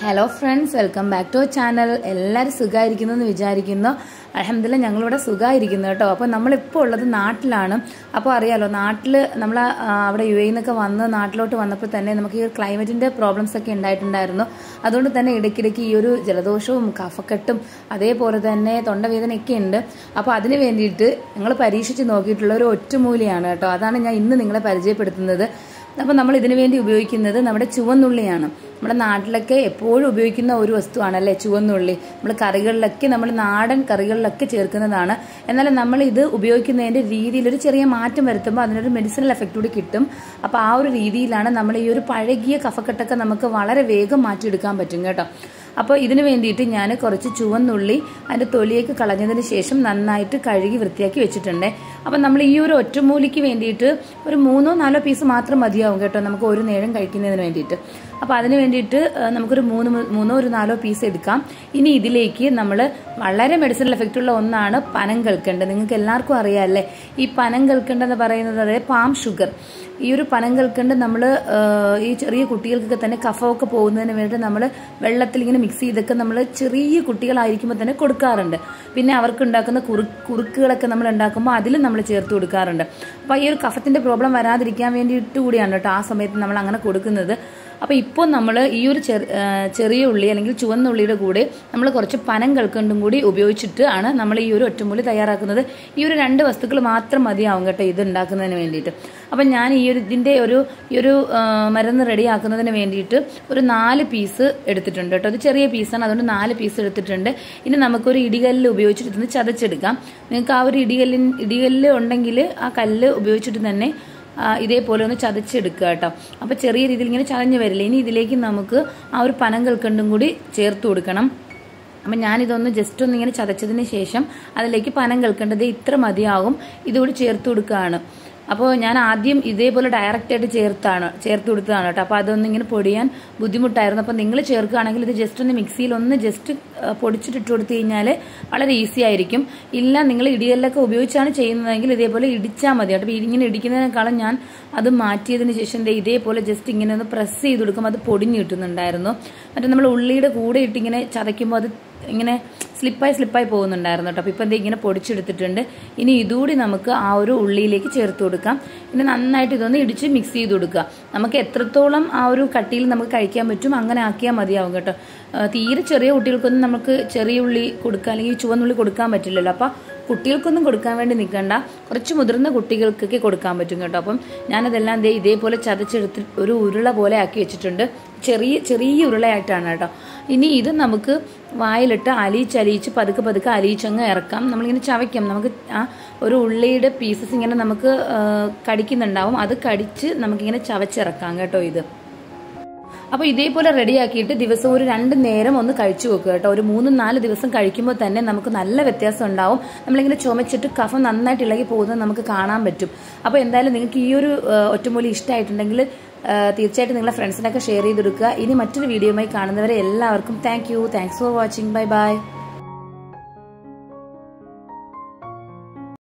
hello friends welcome back to channel എല്ലാവരും സുഖമായിരിക്കുന്നു എന്ന് വിചാരിക്കുന്നു അലഹമില്ല ഞങ്ങളിവിടെ സുഖമായിരിക്കുന്നു കേട്ടോ അപ്പോൾ നമ്മളിപ്പോൾ ഉള്ളത് നാട്ടിലാണ് അപ്പോൾ അറിയാലോ നാട്ടിൽ നമ്മൾ അവിടെ യു എന്നൊക്കെ വന്ന് നാട്ടിലോട്ട് വന്നപ്പോൾ തന്നെ നമുക്ക് ഈ ക്ലൈമറ്റിൻ്റെ പ്രോബ്ലംസ് ഒക്കെ ഉണ്ടായിട്ടുണ്ടായിരുന്നു അതുകൊണ്ട് തന്നെ ഇടയ്ക്കിടയ്ക്ക് ഈ ഒരു ജലദോഷവും കഫക്കെട്ടും അതേപോലെ തന്നെ തൊണ്ടവേദനയൊക്കെ ഉണ്ട് അപ്പോൾ അതിന് വേണ്ടിയിട്ട് ഞങ്ങൾ പരീക്ഷിച്ച് നോക്കിയിട്ടുള്ള ഒരു ഒറ്റമൂലിയാണ് കേട്ടോ അതാണ് ഞാൻ ഇന്ന് നിങ്ങളെ പരിചയപ്പെടുത്തുന്നത് അപ്പോൾ നമ്മൾ ഇതിനു വേണ്ടി ഉപയോഗിക്കുന്നത് നമ്മുടെ ചുവന്നുള്ളിയാണ് നമ്മുടെ നാട്ടിലൊക്കെ എപ്പോഴും ഉപയോഗിക്കുന്ന ഒരു വസ്തുവാണ് അല്ലേ ചുവന്നുള്ളി നമ്മൾ കറികളിലൊക്കെ നമ്മൾ നാടൻ കറികളിലൊക്കെ ചേർക്കുന്നതാണ് എന്നാൽ നമ്മൾ ഇത് ഉപയോഗിക്കുന്നതിന്റെ രീതിയിൽ ഒരു ചെറിയ മാറ്റം വരുത്തുമ്പോൾ അതിനൊരു മെഡിസിനൽ എഫക്റ്റ് കൂടി കിട്ടും അപ്പോൾ ആ ഒരു രീതിയിലാണ് നമ്മൾ ഈ ഒരു പഴകിയ കഫക്കെട്ടൊക്കെ നമുക്ക് വളരെ വേഗം മാറ്റിയെടുക്കാൻ പറ്റും കേട്ടോ അപ്പോൾ ഇതിന് വേണ്ടിയിട്ട് ഞാൻ കുറച്ച് ചുവന്നുള്ളി അതിൻ്റെ തൊലിയൊക്കെ കളഞ്ഞതിന് ശേഷം നന്നായിട്ട് കഴുകി വൃത്തിയാക്കി വെച്ചിട്ടുണ്ട് അപ്പം നമ്മൾ ഈ ഒരു ഒറ്റമൂലിക്ക് വേണ്ടിയിട്ട് ഒരു മൂന്നോ നാലോ പീസ് മാത്രം മതിയാവും കേട്ടോ നമുക്ക് ഒരു നേരം കഴിക്കുന്നതിന് വേണ്ടിയിട്ട് അപ്പോൾ അതിന് വേണ്ടിയിട്ട് നമുക്കൊരു മൂന്ന് മൂന്നോ ഒരു നാലോ പീസ് എടുക്കാം ഇനി ഇതിലേക്ക് നമ്മൾ വളരെ മെഡിസിനൽ എഫക്റ്റ് ഉള്ള ഒന്നാണ് പനം കൽക്കണ്ട് നിങ്ങൾക്ക് എല്ലാവർക്കും അറിയാമല്ലേ ഈ പനം കൽക്കണ്ട് എന്ന് പറയുന്നത് അതായത് പാം ഷുഗർ ഈ ഒരു പനം കൽക്കണ്ട് നമ്മൾ ഈ ചെറിയ കുട്ടികൾക്കൊക്കെ തന്നെ കഫമൊക്കെ പോകുന്നതിന് വേണ്ടി നമ്മൾ വെള്ളത്തിൽ ഇങ്ങനെ മിക്സ് ചെയ്തൊക്കെ നമ്മൾ ചെറിയ കുട്ടികളായിരിക്കുമ്പോൾ തന്നെ കൊടുക്കാറുണ്ട് പിന്നെ അവർക്ക് ഉണ്ടാക്കുന്ന കുറു കുറുക്കുകളൊക്കെ നമ്മൾ ഉണ്ടാക്കുമ്പോൾ അതിലും നമ്മൾ ചേർത്ത് കൊടുക്കാറുണ്ട് അപ്പോൾ ഈ ഒരു കഫത്തിന്റെ പ്രോബ്ലം വരാതിരിക്കാൻ വേണ്ടിയിട്ട് കൂടിയാണ് കേട്ടോ ആ സമയത്ത് നമ്മൾ അങ്ങനെ കൊടുക്കുന്നത് അപ്പോൾ ഇപ്പോൾ നമ്മൾ ഈ ഒരു ചെറിയ ഉള്ളി അല്ലെങ്കിൽ ചുവന്ന ഉള്ളിയുടെ കൂടെ നമ്മൾ കുറച്ച് പനം കൽക്കണ്ടും കൂടി ഉപയോഗിച്ചിട്ട് ആണ് നമ്മൾ ഈ ഒരു ഒറ്റമൂലി തയ്യാറാക്കുന്നത് ഈ ഒരു രണ്ട് വസ്തുക്കൾ മാത്രം മതിയാവും കേട്ടോ ഇത് ഉണ്ടാക്കുന്നതിന് വേണ്ടിയിട്ട് അപ്പം ഞാൻ ഈ ഒരു ഇതിൻ്റെ ഒരു ഈ ഒരു മരുന്ന് റെഡിയാക്കുന്നതിന് വേണ്ടിയിട്ട് ഒരു നാല് പീസ് എടുത്തിട്ടുണ്ട് കേട്ടോ അത് ചെറിയ പീസാണ് അതുകൊണ്ട് നാല് പീസ് എടുത്തിട്ടുണ്ട് ഇനി നമുക്കൊരു ഇടികല്ല് ഉപയോഗിച്ചിട്ട് ഇതൊന്ന് ചതച്ചെടുക്കാം നിങ്ങൾക്ക് ആ ഒരു ഇടികല്ലിൻ ഇടികല്ല് ഉണ്ടെങ്കിൽ ആ കല്ല് ഉപയോഗിച്ചിട്ട് തന്നെ ഇതേപോലെ ഒന്ന് ചതച്ചെടുക്കുക കേട്ടോ അപ്പോൾ ചെറിയ രീതിയിൽ ഇങ്ങനെ ചതഞ്ഞ് വരില്ല ഇനി ഇതിലേക്ക് നമുക്ക് ആ ഒരു പനം കൽക്കണ്ടും കൂടി ചേർത്ത് കൊടുക്കണം അപ്പം ഞാനിതൊന്ന് ജസ്റ്റ് ഒന്ന് ഇങ്ങനെ ചതച്ചതിന് ശേഷം അതിലേക്ക് പനം കൽക്കേണ്ടത് ഇത്ര മതിയാകും ഇതുകൂടി ചേർത്ത് കൊടുക്കുകയാണ് അപ്പോൾ ഞാൻ ആദ്യം ഇതേപോലെ ഡയറക്റ്റ് ആയിട്ട് ചേർത്താണ് ചേർത്ത് കൊടുത്തതാണ് കേട്ടോ അപ്പോൾ അതൊന്നും ഇങ്ങനെ പൊടിയാൻ ബുദ്ധിമുട്ടായിരുന്നു അപ്പോൾ നിങ്ങൾ ചേർക്കുകയാണെങ്കിൽ ഇത് ജസ്റ്റ് ഒന്ന് മിക്സിയിൽ ഒന്ന് ജസ്റ്റ് പൊടിച്ചിട്ട് ഇട്ട് കൊടുത്തു കഴിഞ്ഞാൽ വളരെ ഈസി ആയിരിക്കും ഇല്ല നിങ്ങൾ ഇടികല്ലൊക്കെ ഉപയോഗിച്ചാണ് ചെയ്യുന്നതെങ്കിൽ ഇതേപോലെ ഇടിച്ചാൽ മതി കേട്ടോ ഇങ്ങനെ ഇടിക്കുന്നതിനേക്കാളും ഞാൻ അത് മാറ്റിയതിന് ശേഷം ഇതേപോലെ ജസ്റ്റ് ഇങ്ങനെ ഒന്ന് പ്രസ് ചെയ്ത് കൊടുക്കുമ്പോൾ അത് പൊടിഞ്ഞ് കിട്ടുന്നുണ്ടായിരുന്നു മറ്റേ നമ്മൾ ഉള്ളിയുടെ കൂടെ ഇട്ട് ഇങ്ങനെ ചതയ്ക്കുമ്പോൾ അത് ഇങ്ങനെ സ്ലിപ്പായി സ്ലിപ്പായി പോകുന്നുണ്ടായിരുന്നു കേട്ടോ അപ്പോൾ ഇപ്പം എന്താ ഇങ്ങനെ പൊടിച്ചെടുത്തിട്ടുണ്ട് ഇനി ഇതുകൂടി നമുക്ക് ആ ഒരു ഉള്ളിയിലേക്ക് ചേർത്ത് കൊടുക്കാം ഇനി നന്നായിട്ട് ഇതൊന്ന് ഇടിച്ച് മിക്സ് ചെയ്ത് കൊടുക്കുക നമുക്ക് എത്രത്തോളം ആ ഒരു കട്ടിയിൽ നമുക്ക് കഴിക്കാൻ പറ്റും അങ്ങനെ ആക്കിയാൽ മതിയാവും കേട്ടോ തീരെ ചെറിയ കുട്ടികൾക്കൊന്നും നമുക്ക് ചെറിയ ഉള്ളി കൊടുക്കുക അല്ലെങ്കിൽ ചുവന്നുള്ളി കൊടുക്കാൻ പറ്റില്ലല്ലോ അപ്പോൾ കുട്ടികൾക്കൊന്നും കൊടുക്കാൻ വേണ്ടി നിൽക്കണ്ട കുറച്ച് മുതിർന്ന കുട്ടികൾക്കൊക്കെ കൊടുക്കാൻ പറ്റും കേട്ടോ അപ്പം ഞാനതെല്ലാം ദേ ഇതേപോലെ ചതച്ചെടുത്ത് ഒരു ഉരുള പോലെ ആക്കി വെച്ചിട്ടുണ്ട് ചെറിയ ചെറിയ ഉരുളയായിട്ടാണ് കേട്ടോ ഇനി ഇത് നമുക്ക് വായിലിട്ട് അലിയിച്ചലിയിച്ച് പതുക്കെ പതുക്കെ അലിയിച്ചങ്ങ് ഇറക്കാം നമ്മളിങ്ങനെ ചവയ്ക്കാം നമുക്ക് ആ ഒരു ഉള്ളിയുടെ പീസസ് ഇങ്ങനെ നമുക്ക് കടിക്കുന്നുണ്ടാവും അത് കടിച്ച് നമുക്കിങ്ങനെ ചവച്ചിറക്കാം കേട്ടോ ഇത് അപ്പോൾ ഇതേപോലെ റെഡിയാക്കിയിട്ട് ദിവസം ഒരു രണ്ട് നേരം ഒന്ന് കഴിച്ചു വെക്കുക കേട്ടോ ഒരു മൂന്ന് നാല് ദിവസം കഴിക്കുമ്പോൾ തന്നെ നമുക്ക് നല്ല വ്യത്യാസം ഉണ്ടാവും നമ്മളിങ്ങനെ ചുമച്ചിട്ട് കഫം നന്നായിട്ട് ഇളകി പോകുന്നത് നമുക്ക് കാണാൻ പറ്റും അപ്പോൾ എന്തായാലും നിങ്ങൾക്ക് ഈ ഒരു ഒറ്റമൂലി ഇഷ്ടമായിട്ടുണ്ടെങ്കിൽ തീർച്ചയായിട്ടും നിങ്ങളുടെ ഫ്രണ്ട്സിനൊക്കെ ഷെയർ ചെയ്തെടുക്കുക ഇനി മറ്റൊരു വീഡിയോയുമായി കാണുന്നവരെ എല്ലാവർക്കും thank you thanks for watching bye by